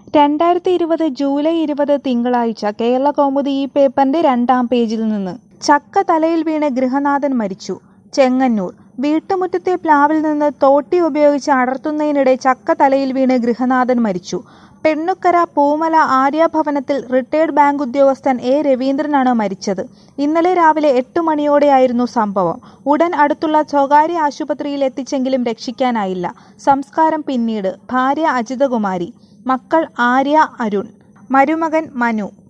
രണ്ടായിരത്തി ഇരുപത് ജൂലൈ ഇരുപത് തിങ്കളാഴ്ച കേരള കൗമുദി ഈ പേപ്പറിന്റെ രണ്ടാം പേജിൽ നിന്ന് ചക്ക തലയിൽ വീണ് ഗൃഹനാഥൻ മരിച്ചു ചെങ്ങന്നൂർ വീട്ടുമുറ്റത്തെ പ്ലാവിൽ നിന്ന് തോട്ടി ഉപയോഗിച്ച് അടർത്തുന്നതിനിടെ ചക്ക തലയിൽ വീണ് ഗൃഹനാഥൻ മരിച്ചു പെണ്ണുക്കര പൂമല ആര്യാഭവനത്തിൽ റിട്ടയർഡ് ബാങ്ക് ഉദ്യോഗസ്ഥൻ എ രവീന്ദ്രനാണ് മരിച്ചത് ഇന്നലെ രാവിലെ എട്ട് മണിയോടെയായിരുന്നു സംഭവം ഉടൻ അടുത്തുള്ള സ്വകാര്യ ആശുപത്രിയിൽ എത്തിച്ചെങ്കിലും രക്ഷിക്കാനായില്ല സംസ്കാരം പിന്നീട് ഭാര്യ അജിതകുമാരി മക്കൾ ആര്യ അരുൺ മരുമകൻ മനു